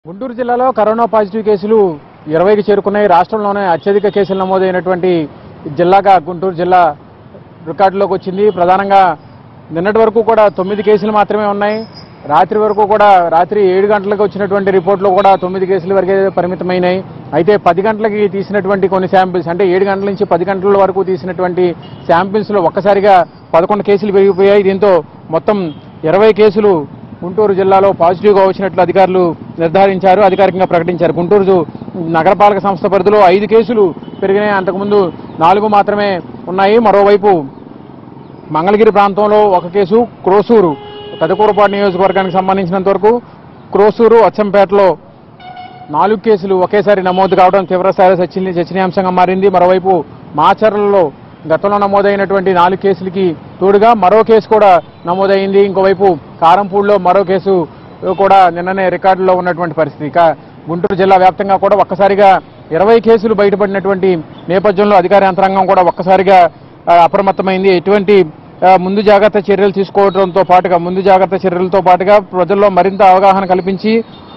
గుంటూరు జిల్లాలో corona positive కేసులు ఇరవైకి చేరుకున్నాయి రాష్ట్రంలోనే అత్యధిక కేసులు నమోదైనటువంటి జిల్లాగా గుంటూరు జిల్లా రికార్డులోకి వచ్చింది ప్రధానంగా నిన్నటి వరకు కూడా తొమ్మిది కేసులు మాత్రమే ఉన్నాయి రాత్రి వరకు కూడా రాత్రి ఏడు గంటలకు వచ్చినటువంటి రిపోర్ట్లో కూడా తొమ్మిది కేసుల వరకే పరిమితమైనాయి అయితే పది గంటలకి తీసినటువంటి కొన్ని శాంపిల్స్ అంటే ఏడు గంటల నుంచి పది గంటల వరకు తీసినటువంటి శాంపిల్స్లో ఒక్కసారిగా పదకొండు కేసులు పెరిగిపోయాయి దీంతో మొత్తం ఇరవై కేసులు గుంటూరు జిల్లాలో పాజిటివ్గా వచ్చినట్లు అధికారులు నిర్ధారించారు అధికారికంగా ప్రకటించారు గుంటూరు జు- నగరపాలక సంస్థ పరిధిలో ఐదు కేసులు పెరిగినాయి అంతకుముందు నాలుగు మాత్రమే ఉన్నాయి మరోవైపు మంగళగిరి ప్రాంతంలో ఒక కేసు క్రోసూరు పెదకూరపాడు నియోజకవర్గానికి సంబంధించినంత వరకు క్రోసూరు అచ్చంపేటలో నాలుగు కేసులు ఒకేసారి నమోదు కావడం తీవ్రస్థాయిలో చర్చనీ చర్చనీయాంశంగా మారింది మరోవైపు మాచర్లలో గతంలో నమోదైనటువంటి నాలుగు కేసులకి తోడుగా మరో కేసు కూడా నమోదైంది ఇంకోవైపు కారంపూడిలో మరో కేసు కూడా నిన్ననే రికార్డులో ఉన్నటువంటి పరిస్థితి ఇక గుంటూరు జిల్లా వ్యాప్తంగా కూడా ఒక్కసారిగా ఇరవై కేసులు బయటపడినటువంటి నేపథ్యంలో అధికార యంత్రాంగం కూడా ఒక్కసారిగా ఆ, అప్రమత్తమైంది ఎటువంటి ఆ, ముందు జాగ్రత్త చర్యలు తీసుకోవడంతో పాటుగా ముందు జాగ్రత్త చర్యలతో పాటుగా ప్రజల్లో మరింత అవగాహన కల్పించి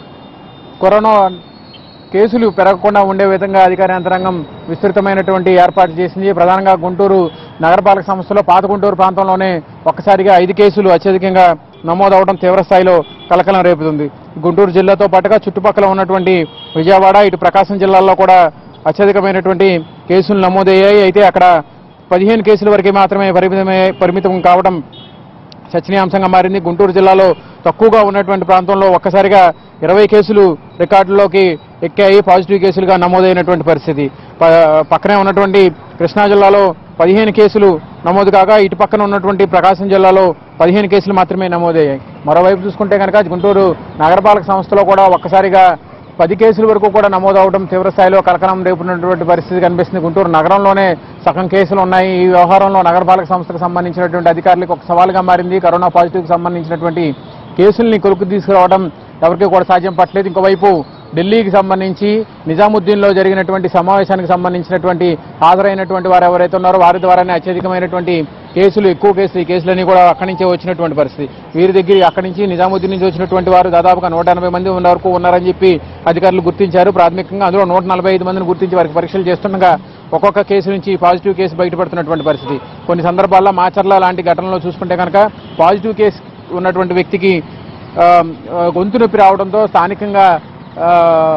కరోనా కేసులు పెరగకుండా ఉండే విధంగా అధికార యంత్రాంగం విస్తృతమైనటువంటి ఏర్పాటు చేసింది ప్రధానంగా గుంటూరు నగరపాలక సంస్థలో పాత గుంటూరు ప్రాంతంలోనే ఒక్కసారిగా ఐదు కేసులు అత్యధికంగా నమోదవడం తీవ్ర స్థాయిలో కలకలం రేపుతుంది గుంటూరు జిల్లాతో పాటుగా చుట్టుపక్కల ఉన్నటువంటి విజయవాడ ఇటు ప్రకాశం జిల్లాల్లో కూడా అత్యధికమైనటువంటి కేసులు నమోదయ్యాయి అయితే అక్కడ పదిహేను కేసుల వరకే మాత్రమే పరిమితమై పరిమితం కావడం చర్చనీయాంశంగా మారింది గుంటూరు జిల్లాలో తక్కువగా ఉన్నటువంటి ప్రాంతంలో ఒక్కసారిగా ఇరవై కేసులు రికార్డులోకి ఎక్కాయి పాజిటివ్ కేసులుగా నమోదైనటువంటి పరిస్థితి ప- పక్కనే ఉన్నటువంటి కృష్ణా జిల్లాలో పదిహేను కేసులు నమోదు కాగా ఇటు పక్కన ఉన్నటువంటి ప్రకాశం జిల్లాలో పదిహేను కేసులు మాత్రమే నమోదయ్యాయి మరోవైపు చూసుకుంటే కనుక గుంటూరు నగరపాలక సంస్థలో కూడా ఒక్కసారిగా పది కేసుల వరకు కూడా నమోదు అవడం తీవ్ర స్థాయిలో కలకలం రేపున్నటువంటి పరిస్థితి కనిపిస్తుంది గుంటూరు నగరంలోనే సగం కేసులు ఉన్నాయి ఈ వ్యవహారంలో నగరపాలక సంస్థకు సంబంధించినటువంటి అధికారులకు ఒక సవాలుగా మారింది కరోనా పాజిటివ్కి సంబంధించినటువంటి కేసుల్ని కొలుకు తీసుకురావడం ఎవరికీ కూడా సాధ్యం పట్టలేదు ఇంకోవైపు ఢిల్లీకి సంబంధించి నిజాముద్దీన్లో జరిగినటువంటి సమావేశానికి సంబంధించినటువంటి హాజరైనటువంటి వారు ఎవరైతే ఉన్నారో వారి ద్వారానే అత్యధికమైనటువంటి కేసులు ఎక్కువ కేసులు ఈ కేసులన్నీ కూడా అక్కడి నుంచే వచ్చినటువంటి పరిస్థితి వీరి దగ్గర అక్కడి నుంచి నిజాముద్దీన్ నుంచి వచ్చినటువంటి వారు దాదాపుగా నూట ఎనభై మంది ఉన్న వరకు ఉన్నారని చెప్పి అధికారులు గుర్తించారు ప్రాథమికంగా అందులో నూట నలభై ఐదు మందిని గుర్తించి వారికి పరీక్షలు చేస్తుండగా ఒక్కొక్క కేసు నుంచి పాజిటివ్ కేసు బయటపడుతున్నటువంటి పరిస్థితి కొన్ని సందర్భాల్లో మాచర్ల లాంటి ఘటనలో చూసుకుంటే కనుక పాజిటివ్ కేసు ఉన్నటువంటి వ్యక్తికి ఆ, ఆ, గొంతు నొప్పి రావడంతో స్థానికంగా ఆ,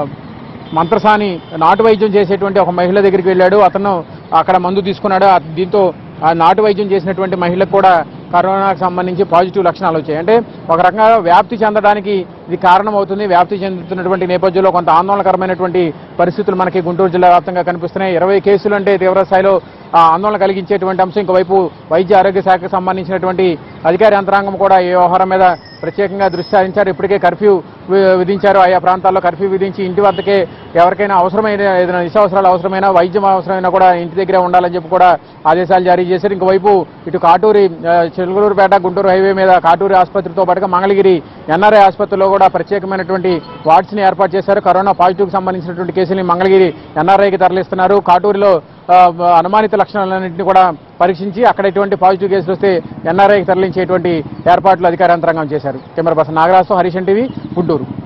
మంత్రసాని నాటు వైద్యం చేసేటువంటి ఒక మహిళ దగ్గరికి వెళ్ళాడు అతను అక్కడ మందు తీసుకున్నాడు ఆ- దీంతో ఆ నాటు వైద్యం చేసినటువంటి మహిళకు కూడా కరోనాకు సంబంధించి పాజిటివ్ లక్షణాలు వచ్చాయి అంటే ఒక రకంగా వ్యాప్తి చెందడానికి ఇది కారణం అవుతుంది వ్యాప్తి చెందుతున్నటువంటి నేపథ్యంలో కొంత ఆందోళనకరమైనటువంటి పరిస్థితులు మనకి గుంటూరు జిల్లా వ్యాప్తంగా కనిపిస్తున్నాయి ఇరవై కేసులు అంటే తీవ్ర స్థాయిలో ఆ, ఆందోళన కలిగించేటువంటి అంశం ఇంకోవైపు వైద్య ఆరోగ్య శాఖకు సంబంధించినటువంటి అధికార యంత్రాంగం కూడా ఈ వ్యవహారం మీద ప్రత్యేకంగా దృష్టి సారించారు ఇప్పటికే కర్ఫ్యూ వి- విధించారు ఆయా ప్రాంతాల్లో కర్ఫ్యూ విధించి ఇంటి వద్దకే ఎవరికైనా అవసరమైన ఏదైనా నిత్యావసరాలు అవసరమైనా వైద్యం అవసరమైనా కూడా ఇంటి దగ్గరే ఉండాలని చెప్పి కూడా ఆదేశాలు జారీ చేశారు ఇంకోవైపు ఇటు కాటూరి ఆ, చిలుకలూరుపేట గుంటూరు హైవే మీద కాటూరి ఆసుపత్రితో పాటుగా మంగళగిరి ఎన్ఆర్ఐ ఆసుపత్రిలో కూడా ప్రత్యేకమైనటువంటి వార్డ్స్ ని ఏర్పాటు చేశారు కరోనా పాజిటివ్ కి సంబంధించినటువంటి కేసుల్ని మంగళగిరి ఎన్ఆర్ఐకి తరలిస్తున్నారు కాటూరులో ఆ, అనుమానిత లక్షణాలన్నింటినీ కూడా పరీక్షించి అక్కడ ఎటువంటి పాజిటివ్ కేసులు వస్తే ఎన్ఆర్ఐకి తరలించేటువంటి ఏర్పాట్లు అధికార యంత్రాంగం చేశారు కెమెరా పర్సన్ నాగరాజు హరీషన్ టీవీ గుంటూరు